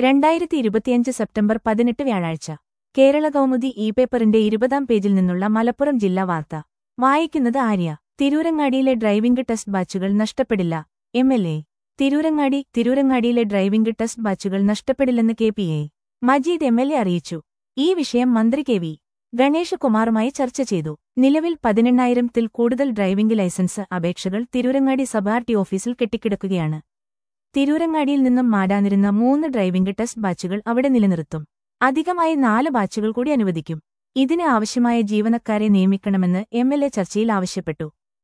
രണ്ടായിരത്തി ഇരുപത്തിയഞ്ച് സെപ്റ്റംബർ പതിനെട്ട് വ്യാഴാഴ്ച കേരള കൗമുദി ഇ പേപ്പറിന്റെ ഇരുപതാം പേജിൽ നിന്നുള്ള മലപ്പുറം ജില്ലാ വാർത്ത വായിക്കുന്നത് ആര്യ തിരൂരങ്ങാടിയിലെ ഡ്രൈവിംഗ് ടെസ്റ്റ് ബാച്ചുകൾ നഷ്ടപ്പെടില്ല എം എൽ എ തിരൂരങ്ങാടി തിരൂരങ്ങാടിയിലെ ഡ്രൈവിംഗ് ടെസ്റ്റ് ബാച്ചുകൾ നഷ്ടപ്പെടില്ലെന്ന് K P A Majeed M L A അറിയിച്ചു ഈ വിഷയം മന്ത്രി കെ വി ഗണേഷ് കുമാറുമായി ചർച്ച ചെയ്തു നിലവിൽ പതിനെണ്ണായിരത്തിൽ കൂടുതൽ ഡ്രൈവിംഗ് ലൈസൻസ് അപേക്ഷകൾ തിരൂരങ്ങാടി സബ് ആർ ടി ഓഫീസിൽ കെട്ടിക്കിടക്കുകയാണ് തിരൂരങ്ങാടിയിൽ നിന്നും മാടാനിരുന്ന മൂന്ന് ഡ്രൈവിംഗ് ടെസ്റ്റ് ബാച്ചുകൾ അവിടെ നിലനിർത്തും അധികമായി നാല് ബാച്ചുകൾ കൂടി അനുവദിക്കും ഇതിന് ആവശ്യമായ ജീവനക്കാരെ നിയമിക്കണമെന്ന് എം എൽ എ ചർച്ചയിൽ ആവശ്യപ്പെട്ടു